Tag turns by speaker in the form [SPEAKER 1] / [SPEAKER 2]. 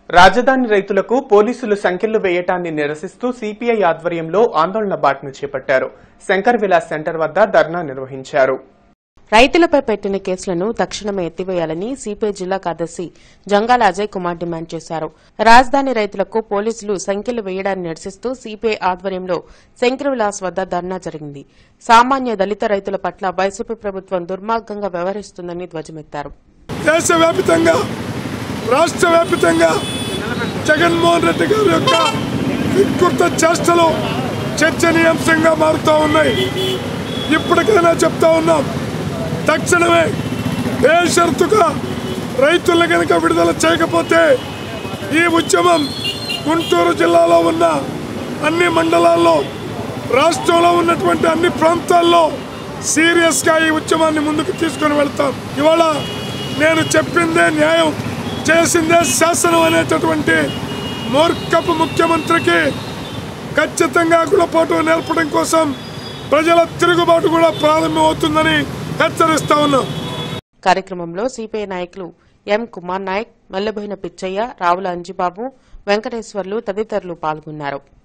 [SPEAKER 1] రాజధాని రైతులకు పోలీసులు సంఖ్యలు వేయటాన్ని నిరసిస్తూ సిపిఐ ఆధ్వర్యంలో ఆందోళన బాటను చేపట్టారు శంకర్ విలాస్ సెంటర్ వద్ద ధర్నా నిర్వహించారు
[SPEAKER 2] రైతులపై పెట్టిన కేసులను తక్షణమే ఎత్తివేయాలని సిపిఐ జిల్లా కార్యదర్శి జంగాల అజయ్ కుమార్ డిమాండ్ చేశారు రాజధాని రైతులకు పోలీసులు సంఖ్యలు వేయడాన్ని నిరసిస్తూ సిపిఐ ఆధ్వర్యంలో శంకర్ విలాస్ వద్ద ధర్నా జరిగింది సామాన్య దళిత రైతుల పట్ల వైసీపీ ప్రభుత్వం దుర్మార్గంగా వ్యవహరిస్తుందని ధ్వజమెత్తారు
[SPEAKER 3] దేశవ్యాప్తంగా రాష్ట్ర వ్యాప్తంగా జగన్మోహన్ రెడ్డి గారి యొక్క వికృత చేష్టలు చర్చనీయాంశంగా మారుతూ ఉన్నాయి ఇప్పటికైనా చెప్తా ఉన్నాం తక్షణమే బేషరతుగా రైతులను కనుక విడుదల చేయకపోతే ఈ ఉద్యమం గుంటూరు జిల్లాలో ఉన్న అన్ని మండలాల్లో రాష్ట్రంలో ఉన్నటువంటి అన్ని ప్రాంతాల్లో సీరియస్గా ఈ ఉద్యమాన్ని ముందుకు తీసుకొని వెళ్తాం ఇవాళ నేను చెప్పిందే న్యాయం చేసిందే శాసనం అనేటటువంటి మూర్ఖపు ముఖ్యమంత్రికి ఖచ్చితంగా గుణపాఠం నేర్పడం కోసం ప్రజల తిరుగుబాటు కూడా ప్రారంభమవుతుందని హెచ్చరిస్తా ఉన్నాం
[SPEAKER 2] కార్యక్రమంలో సిపిఐ నాయకులు ఎం కుమార్ నాయక్ మల్లబోయిన పిచ్చయ్య రావుల అంజిబాబు వెంకటేశ్వర్లు తదితరులు పాల్గొన్నారు